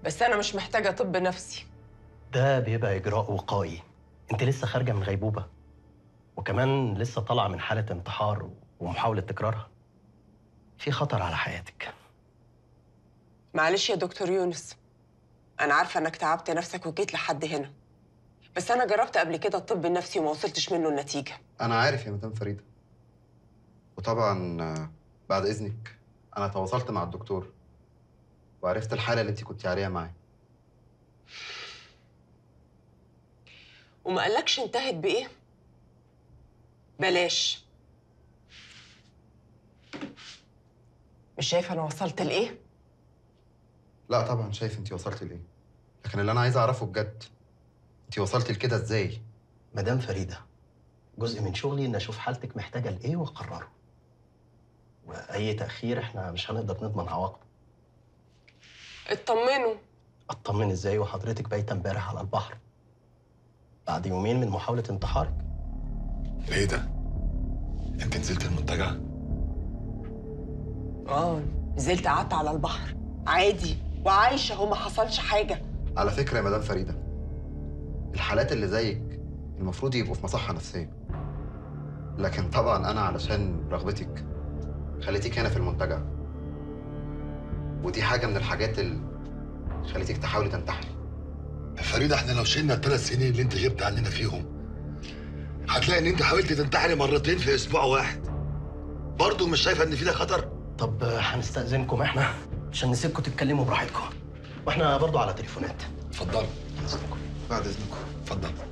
بس انا مش محتاجه طب نفسي ده بيبقى اجراء وقائي انت لسه خارجه من غيبوبه وكمان لسه طالعه من حاله انتحار ومحاوله تكرارها في خطر على حياتك معلش يا دكتور يونس انا عارفه انك تعبت نفسك وجيت لحد هنا بس انا جربت قبل كده الطب النفسي وما وصلتش منه النتيجه انا عارف يا مدام فريده وطبعا آه، بعد اذنك انا تواصلت مع الدكتور وعرفت الحاله اللي انت كنت عليها معاه وما قالكش انتهت بايه بلاش مش شايفه انا وصلت لايه لا طبعا شايف انت وصلتي لايه لكن اللي انا عايز اعرفه بجد انت وصلتي لكده ازاي مدام فريده جزء من شغلي ان اشوف حالتك محتاجه لايه واقرره واي تاخير احنا مش هنقدر نضمن عواقبه اطمنوا اطمن ازاي وحضرتك بايته امبارح على البحر بعد يومين من محاوله انتحارك ايه ده؟ انت نزلت المنتجع؟ اه نزلت قعدت على البحر عادي وعايشه وما حصلش حاجه على فكره يا مدام فريده الحالات اللي زيك المفروض يبقوا في مصحه نفسيه لكن طبعا انا علشان رغبتك خليتك هنا في المنتجع ودي حاجه من الحاجات اللي خليتك تحاولي تنتحري فريدة احنا لو شلنا الثلاث سنين اللي انت غبت عننا فيهم هتلاقي ان انت حاولت تنتحري مرتين في اسبوع واحد برضه مش شايفه ان في ده خطر؟ طب هنستأذنكم احنا عشان نسيبكم تتكلموا براحتكم واحنا برضو على تليفونات اتفضل بعد اذنكم اتفضل